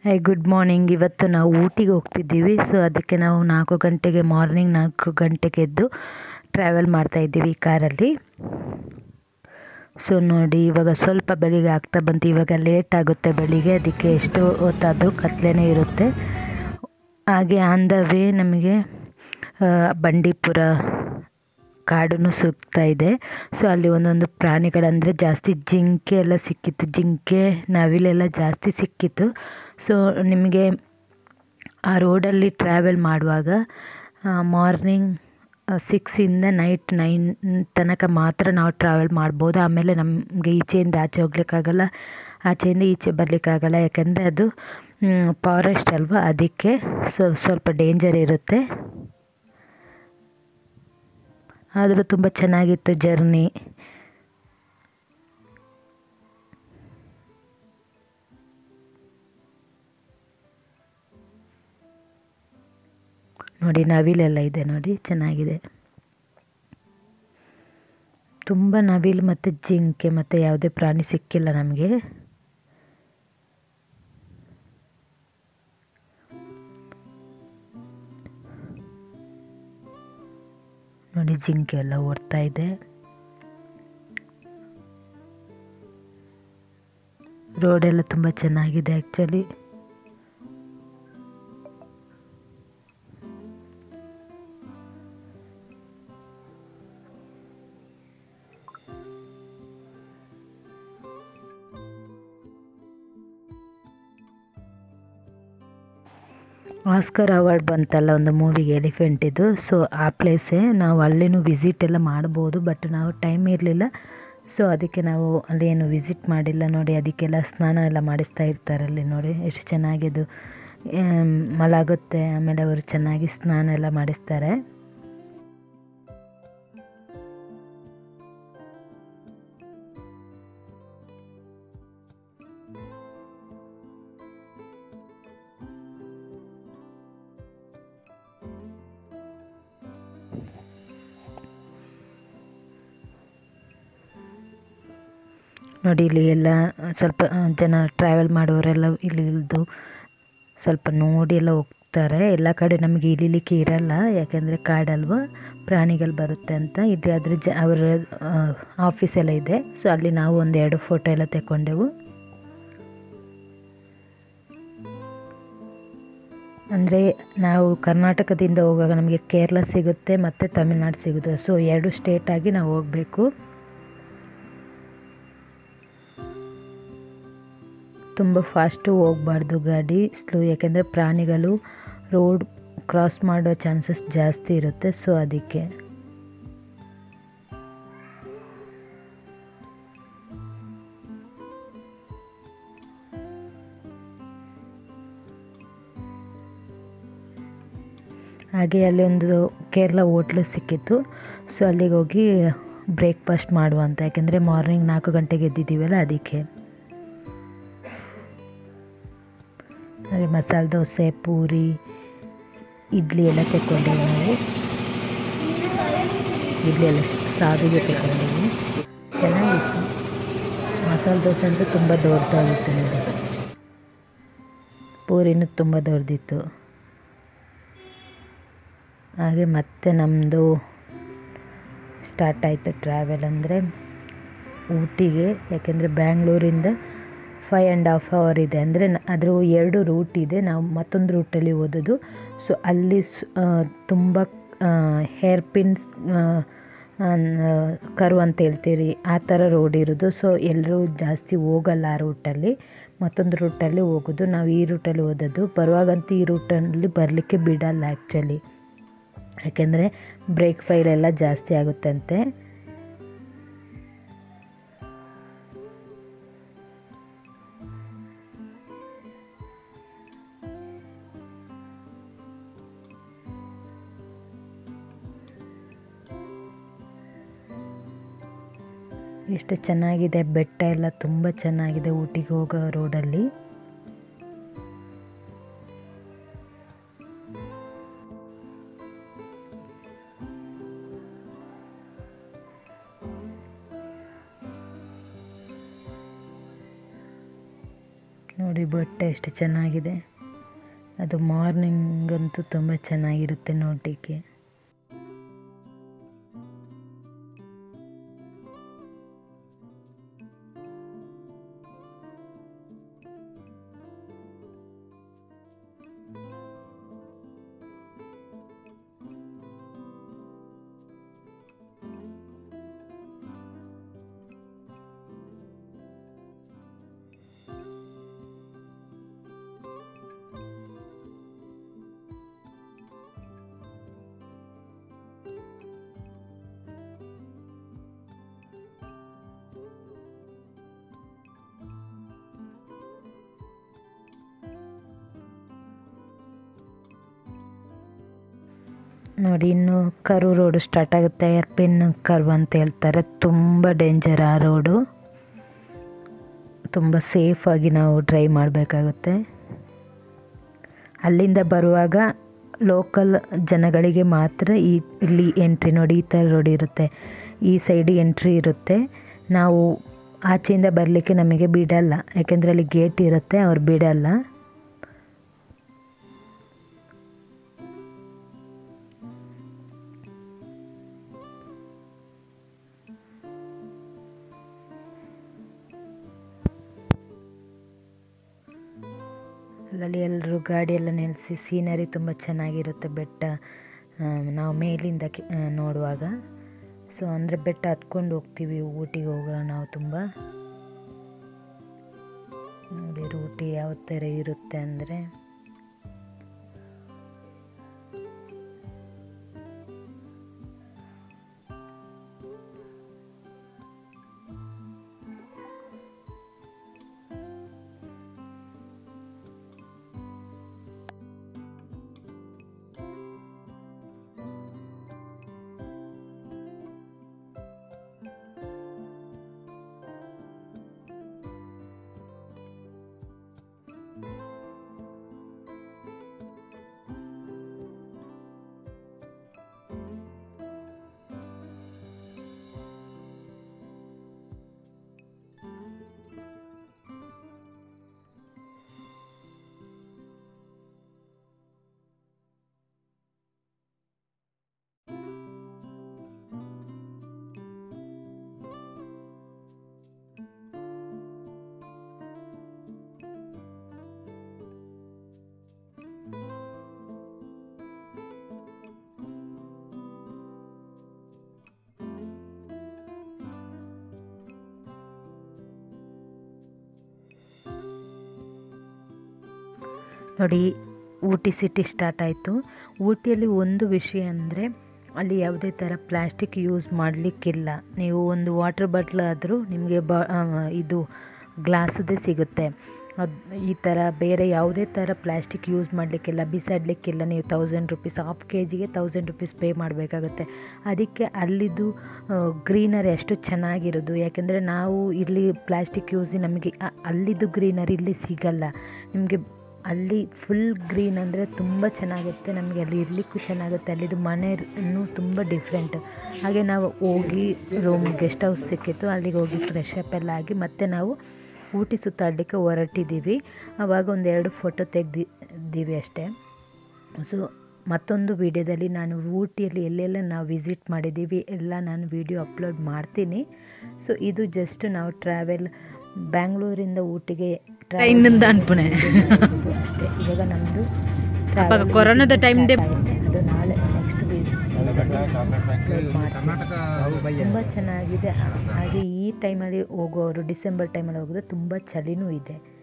hi good morning ಇವತ್ತು ನಾವು ಊಟಿಗೆ ಹೋಗ್ತಿದ್ದೀವಿ so ಅದಕ್ಕೆ ನಾವು ನಾಲ್ಕು ಗಂಟೆಗೆ ಮಾರ್ನಿಂಗ್ ನಾಲ್ಕು ಗಂಟೆಗೆ ಎದ್ದು ಟ್ರಾವೆಲ್ ಮಾಡ್ತಾಯಿದ್ದೀವಿ ಕಾರಲ್ಲಿ ಸೊ ನೋಡಿ ಇವಾಗ ಸ್ವಲ್ಪ ಬೆಳಿಗ್ಗೆ ಆಗ್ತಾ ಬಂತು ಇವಾಗ ಲೇಟ್ ಆಗುತ್ತೆ ಬೆಳಿಗ್ಗೆ ಅದಕ್ಕೆ ಎಷ್ಟು ಹೊತ್ತಾದರೂ ಕತ್ಲೆನೇ ಇರುತ್ತೆ ಹಾಗೆ ಆನ್ ದ ವೇ ನಮಗೆ ಆ, ಬಂಡೀಪುರ ಕಾಡು ಸಿಗ್ತಾ ಇದೆ ಸೊ ಅಲ್ಲಿ ಒಂದೊಂದು ಪ್ರಾಣಿಗಳಂದರೆ ಜಾಸ್ತಿ ಜಿಂಕೆ ಎಲ್ಲ ಸಿಕ್ಕಿತ್ತು ಜಿಂಕೆ ನವಿಲೆಲ್ಲ ಜಾಸ್ತಿ ಸಿಕ್ಕಿತ್ತು ಸೊ ನಿಮಗೆ ಆ ರೋಡಲ್ಲಿ ಟ್ರಾವೆಲ್ ಮಾಡುವಾಗ ಮಾರ್ನಿಂಗ್ ಸಿಕ್ಸಿಂದ ನೈಟ್ ನೈನ್ ತನಕ ಮಾತ್ರ ನಾವು ಟ್ರಾವೆಲ್ ಮಾಡ್ಬೋದು ಆಮೇಲೆ ನಮಗೆ ಈಚೆಯಿಂದ ಆಚೆ ಹೋಗ್ಲಿಕ್ಕಾಗಲ್ಲ ಆಚೆಯಿಂದ ಈಚೆ ಬರಲಿಕ್ಕಾಗಲ್ಲ ಯಾಕಂದರೆ ಅದು ಫಾರೆಸ್ಟ್ ಅಲ್ವಾ ಅದಕ್ಕೆ ಸೊ ಸ್ವಲ್ಪ ಡೇಂಜರ್ ಇರುತ್ತೆ ಆದರೂ ತುಂಬ ಚೆನ್ನಾಗಿತ್ತು ಜರ್ನಿ ನೋಡಿ ನವಿಲೆಲ್ಲ ಇದೆ ನೋಡಿ ಚೆನ್ನಾಗಿದೆ ತುಂಬ ನವಿಲು ಮತ್ತು ಜಿಂಕೆ ಮತ್ತು ಯಾವುದೇ ಪ್ರಾಣಿ ಸಿಕ್ಕಿಲ್ಲ ನಮಗೆ ನೋಡಿ ಜಿಂಕೆ ಎಲ್ಲ ಓಡ್ತಾ ಇದೆ ರೋಡೆಲ್ಲ ತುಂಬ ಚೆನ್ನಾಗಿದೆ ಆ್ಯಕ್ಚುಲಿ ಆಸ್ಕರ್ ಅವಾರ್ಡ್ ಬಂತಲ್ಲ ಒಂದು ಮೂವಿಗೆ ಎಲಿಫೆಂಟ್ ಇದು ಸೊ ಆ ಪ್ಲೇಸೇ ನಾವು ಅಲ್ಲಿನೂ ವಿಸಿಟ್ ಎಲ್ಲ ಮಾಡ್ಬೋದು ಬಟ್ ನಾವು ಟೈಮ್ ಇರಲಿಲ್ಲ ಸೊ ಅದಕ್ಕೆ ನಾವು ಅಲ್ಲೇನು ವಿಸಿಟ್ ಮಾಡಿಲ್ಲ ನೋಡಿ ಅದಕ್ಕೆಲ್ಲ ಸ್ನಾನ ಎಲ್ಲ ಮಾಡಿಸ್ತಾ ಇರ್ತಾರೆ ಅಲ್ಲಿ ನೋಡಿ ಎಷ್ಟು ಚೆನ್ನಾಗಿದು ಆಮ್, ಮಲಗುತ್ತೆ ಆಮೇಲೆ ಅವರು ಚೆನ್ನಾಗಿ ಸ್ನಾನ ಎಲ್ಲ ಮಾಡಿಸ್ತಾರೆ ನೋಡಿ ಇಲ್ಲಿ ಎಲ್ಲ ಸ್ವಲ್ಪ ಜನ ಟ್ರಾವೆಲ್ ಮಾಡೋರೆಲ್ಲ ಇಲ್ಲಿ ಇಳಿದು ಸ್ವಲ್ಪ ನೋಡಿ ಎಲ್ಲ ಹೋಗ್ತಾರೆ ಎಲ್ಲ ಕಡೆ ನಮಗೆ ಇಳಿಲಿಕ್ಕೆ ಇರಲ್ಲ ಯಾಕೆಂದರೆ ಕಾಡಲ್ವಾ ಪ್ರಾಣಿಗಳು ಬರುತ್ತೆ ಅಂತ ಇದೆ ಅದ್ರ ಜ ಅವರ ಆಫೀಸ್ ಎಲ್ಲ ಇದೆ ಸೊ ಅಲ್ಲಿ ನಾವು ಒಂದೆರಡು ಫೋಟೋ ಎಲ್ಲ ತೆಕ್ಕೊಂಡೆವು ಅಂದರೆ ನಾವು ಕರ್ನಾಟಕದಿಂದ ಹೋಗುವಾಗ ನಮಗೆ ಕೇರಳ ಸಿಗುತ್ತೆ ಮತ್ತು ತಮಿಳ್ನಾಡು ಸಿಗುತ್ತೆ ಸೊ ಎರಡು ಸ್ಟೇಟ್ ಆಗಿ ನಾವು ಹೋಗಬೇಕು ತುಂಬ ಫಾಸ್ಟು ಹೋಗಬಾರ್ದು ಗಾಡಿ ಸ್ಲೋ ಯಾಕೆಂದರೆ ಪ್ರಾಣಿಗಳು ರೋಡ್ ಕ್ರಾಸ್ ಮಾಡೋ ಚಾನ್ಸಸ್ ಜಾಸ್ತಿ ಇರುತ್ತೆ ಸೊ ಅದಕ್ಕೆ ಹಾಗೆ ಅಲ್ಲಿ ಒಂದು ಕೇರಳ ಹೋಟ್ಲು ಸಿಕ್ಕಿತ್ತು ಸೊ ಅಲ್ಲಿಗೆ ಹೋಗಿ ಬ್ರೇಕ್ಫಾಸ್ಟ್ ಮಾಡುವಂತ ಯಾಕೆಂದರೆ ಮಾರ್ನಿಂಗ್ ನಾಲ್ಕು ಗಂಟೆಗೆ ಎದ್ದಿದ್ದೀವಲ್ಲ ಅದಕ್ಕೆ ಹಾಗೆ ಮಸಾಲೆ ದೋಸೆ ಪೂರಿ ಇಡ್ಲಿ ಎಲ್ಲ ತೆಕ್ಕೊಂಡೇವೆ ನಾವು ಇಡ್ಲಿ ಎಲ್ಲ ಸಾವಿಗೆ ತೆಕ್ಕೊಂಡೇವೆ ಚೆನ್ನಾಗಿತ್ತು ಮಸಾಲೆ ದೋಸೆ ಅಂತೂ ತುಂಬ ದೊಡ್ಡದಾಗಿತ್ತು ನೋಡಿ ಪೂರಿನೂ ತುಂಬ ದೊಡ್ಡದಿತ್ತು ಹಾಗೆ ಮತ್ತೆ ನಮ್ಮದು ಸ್ಟಾರ್ಟ್ ಆಯಿತು ಟ್ರಾವೆಲ್ ಅಂದರೆ ಊಟಿಗೆ ಯಾಕೆಂದರೆ ಬ್ಯಾಂಗ್ಳೂರಿಂದ ಫೈವ್ ಆ್ಯಂಡ್ ಹಾಫ್ ಅವರ್ ಇದೆ ಅಂದರೆ ಅದ್ರ ಎರಡು ರೂಟ್ ಇದೆ ನಾವು ಮತ್ತೊಂದು ರೂಟಲ್ಲಿ ಓದೋದು ಸೊ ಅಲ್ಲಿ ಸ್- ಆ, ತುಂಬ ಹೇರ್ ಪಿನ್ಸ್ ಕರು ಅಂತ ಹೇಳ್ತೀರಿ ಆ ಥರ ರೋಡ್ ಇರೋದು ಸೊ ಎಲ್ಲರೂ ಜಾಸ್ತಿ ಹೋಗಲ್ಲ ಆ ರೂಟಲ್ಲಿ ಮತ್ತೊಂದು ರೂಟಲ್ಲಿ ಹೋಗೋದು ನಾವು ಈ ರೂಟಲ್ಲಿ ಓದೋದು ಬರುವಾಗಂತೂ ಈ ರೂಟಲ್ಲಿ ಬರಲಿಕ್ಕೆ ಬಿಡಲ್ಲ ಆ್ಯಕ್ಚುಲಿ ಯಾಕೆಂದರೆ ಬ್ರೇಕ್ ಫೈಲ್ ಎಲ್ಲ ಜಾಸ್ತಿ ಆಗುತ್ತಂತೆ ಎಷ್ಟು ಚೆನ್ನಾಗಿದೆ ಬೆಟ್ಟ ಎಲ್ಲ ತುಂಬ ಚೆನ್ನಾಗಿದೆ ಊಟಿಗೆ ಹೋಗೋ ರೋಡಲ್ಲಿ ನೋಡಿ ನೋಡಿ ಬೆಟ್ಟ ಎಷ್ಟು ಚೆನ್ನಾಗಿದೆ ಅದು ಮಾರ್ನಿಂಗ್ ಅಂತೂ ತುಂಬ ಚೆನ್ನಾಗಿರುತ್ತೆ ನೋಡಲಿಕ್ಕೆ ನೋಡಿ ಇನ್ನು ಕರು ರೋಡು ಸ್ಟಾರ್ಟ್ ಆಗುತ್ತೆ ಏರ್ಪಿನ್ ಕರ್ವ್ ಅಂತ ಹೇಳ್ತಾರೆ ತುಂಬ ಡೇಂಜರ್ ಆ ರೋಡು ತುಂಬ ಸೇಫಾಗಿ ನಾವು ಡ್ರೈವ್ ಮಾಡಬೇಕಾಗುತ್ತೆ ಅಲ್ಲಿಂದ ಬರುವಾಗ ಲೋಕಲ್ ಜನಗಳಿಗೆ ಮಾತ್ರ ಈ ಇಲ್ಲಿ ಎಂಟ್ರಿ ನೋಡಿ ಈ ಥರ ರೋಡ್ ಇರುತ್ತೆ ಈ ಸೈಡ್ ಎಂಟ್ರಿ ಇರುತ್ತೆ ನಾವು ಆಚೆಯಿಂದ ಬರಲಿಕ್ಕೆ ನಮಗೆ ಬಿಡಲ್ಲ ಯಾಕೆಂದರೆ ಅಲ್ಲಿ ಗೇಟ್ ಇರುತ್ತೆ ಅವ್ರು ಬಿಡಲ್ಲ ಅಲ್ಲಲ್ಲಿ ಎಲ್ಲರೂ ಗಾಡಿ ಎಲ್ಲ ನಿಲ್ಲಿಸಿ ಸೀನರಿ ತುಂಬ ಚೆನ್ನಾಗಿರುತ್ತೆ ಬೆಟ್ಟ ಆ, ನಾವು ಮೇಲಿಂದ ಕಿ- ಆ, ನೋಡುವಾಗ ಸೊ ಅಂದರೆ ಬೆಟ್ಟ ಹತ್ಕೊಂಡು ಹೋಗ್ತೀವಿ ಊಟಿಗೆ ಹೋಗೋಣ ನಾವು ತುಂಬ ನೋಡಿ ರೂಟಿ ಯಾವ ಥರ ಇರುತ್ತೆ ಅಂದರೆ ನೋಡಿ ಊಟಿ ಸಿಟಿ ಸ್ಟಾರ್ಟ್ ಆಯಿತು ಊಟಿಯಲ್ಲಿ ಒಂದು ವಿಷಯ ಅಂದರೆ ಅಲ್ಲಿ ಯಾವುದೇ ಥರ ಪ್ಲ್ಯಾಸ್ಟಿಕ್ ಯೂಸ್ ಮಾಡಲಿಕ್ಕಿಲ್ಲ ನೀವು ಒಂದು ವಾಟರ್ ಬಾಟ್ಲ್ ಆದರೂ ನಿಮಗೆ ಬ ಆ, ಇದು ಗ್ಲಾಸದೇ ಸಿಗುತ್ತೆ ಅದು ಈ ಥರ ಬೇರೆ ಯಾವುದೇ ಥರ ಪ್ಲ್ಯಾಸ್ಟಿಕ್ ಯೂಸ್ ಮಾಡಲಿಕ್ಕಿಲ್ಲ ಬಿಸಾಡಲಿಕ್ಕಿಲ್ಲ ನೀವು ತೌಸಂಡ್ ರುಪೀಸ್ ಹಾಫ್ ಕೆ ಜಿಗೆ ತೌಸಂಡ್ ರುಪೀಸ್ ಪೇ ಮಾಡಬೇಕಾಗುತ್ತೆ ಅದಕ್ಕೆ ಅಲ್ಲಿದ್ದು ಗ್ರೀನರಿ ಅಷ್ಟು ಚೆನ್ನಾಗಿರೋದು ಯಾಕೆಂದರೆ ನಾವು ಇಲ್ಲಿ ಪ್ಲ್ಯಾಸ್ಟಿಕ್ ಯೂಸ್ ನಮಗೆ ಅ- ಅಲ್ಲಿದ್ದು ಗ್ರೀನರಿ ಇಲ್ಲಿ ಸಿಗಲ್ಲ ನಿಮಗೆ ಅಲ್ಲಿ ಫುಲ್ ಗ್ರೀನ್ ಅಂದರೆ ತುಂಬ ಚೆನ್ನಾಗುತ್ತೆ ನಮಗೆ ಅಲ್ಲಿ ಇರಲಿಕ್ಕೂ ಚೆನ್ನಾಗುತ್ತೆ ಅಲ್ಲಿದು ಮನೆಯೂ ತುಂಬ ಡಿಫ್ರೆಂಟ್ ಹಾಗೆ ನಾವು ಹೋಗಿ ರೂಮ್ ಗೆಸ್ಟ್ ಹೌಸ್ ಸಿಕ್ಕಿತ್ತು ಅಲ್ಲಿಗೆ ಹೋಗಿ ಫ್ರೆಶ್ ಅಪ್ ಎಲ್ಲ ಆಗಿ ಮತ್ತೆ ನಾವು ಊಟಿ ಸುತ್ತಾಡಲಿಕ್ಕೆ ಹೊರಟಿದ್ದೀವಿ ಆವಾಗ ಒಂದೆರಡು ಫೋಟೋ ತೆಗ್ದಿದ್ದೀವಿ ಅಷ್ಟೇ ಸೊ ಮತ್ತೊಂದು ವಿಡಿಯೋದಲ್ಲಿ ನಾನು ಊಟಿಯಲ್ಲಿ ಎಲ್ಲೆಲ್ಲ ನಾವು ವಿಸಿಟ್ ಮಾಡಿದ್ದೀವಿ ಎಲ್ಲ ನಾನು ವಿಡಿಯೋ ಅಪ್ಲೋಡ್ ಮಾಡ್ತೀನಿ ಸೊ ಇದು ಜಸ್ಟ್ ನಾವು ಟ್ರಾವೆಲ್ ಬ್ಯಾಂಗ್ಳೂರಿಂದ ಊಟಿಗೆ travel ಟ್ರೈನಿಂದ ಅನ್ಪುಣೆ ಮಾಡಿದ್ದು ಅಷ್ಟೇ ಇವಾಗ ನಮ್ಮದು ಅಪ್ಪಾಗ ಕೊರೋನಾದ time ಡೆ- ಅದು ನಾಳೆ ನೆಕ್ಸ್ಟ್ ತುಂಬ ಚೆನ್ನಾಗಿದೆ ಹಾಗೆ ಈ ಟೈಮಲ್ಲಿ ಹೋಗೋರು ಡಿಸೆಂಬರ್ ಟೈಮಲ್ಲಿ ಹೋಗೋದು ತುಂಬ ಚಳಿನೂ ಇದೆ